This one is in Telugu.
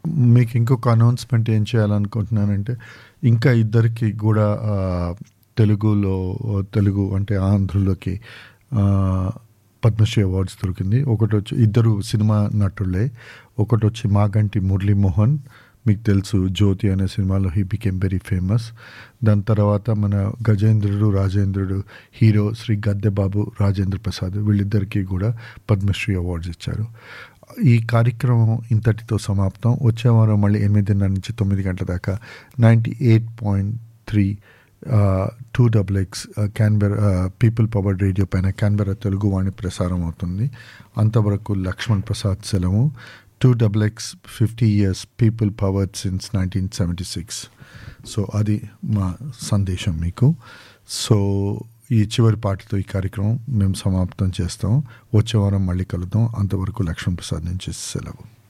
మీకు ఇంకొక అనౌన్స్మెంట్ ఏం చేయాలనుకుంటున్నానంటే ఇంకా ఇద్దరికి కూడా ఆ, తెలుగులో తెలుగు అంటే ఆంధ్రలోకి ఆ, పద్మశ్రీ అవార్డ్స్ దొరికింది ఒకటి వచ్చి ఇద్దరు సినిమా నటులే ఒకటి వచ్చి మాగంటి మురళీమోహన్ మీకు తెలుసు జ్యోతి అనే సినిమాలో హీ బికెమ్ వెరీ ఫేమస్ దాని తర్వాత మన గజేంద్రుడు రాజేంద్రుడు హీరో శ్రీ గద్దెబాబు రాజేంద్ర ప్రసాద్ వీళ్ళిద్దరికీ కూడా పద్మశ్రీ అవార్డ్స్ ఇచ్చారు ఈ కార్యక్రమం ఇంతటితో సమాప్తం వచ్చే వారం మళ్ళీ ఎనిమిదిన్నర నుంచి తొమ్మిది గంటల దాకా ninety eight point three two double X Canberra people power radio పైన క్యాన్బెరా తెలుగు వాణి ప్రసారం అవుతుంది అంతవరకు లక్ష్మణ్ ప్రసాద్ సెలవు two double X fifty years people powered since nineteen seventy six so అది మా సందేశం మీకు సో ఈ చివరి పాటతో ఈ కార్యక్రమం మేము సమాప్తం చేస్తాం వచ్చే వారం మళ్ళీ కలుద్దాం అంతవరకు లక్ష్మణ్ ప్రసాద్ నుంచి సెలవు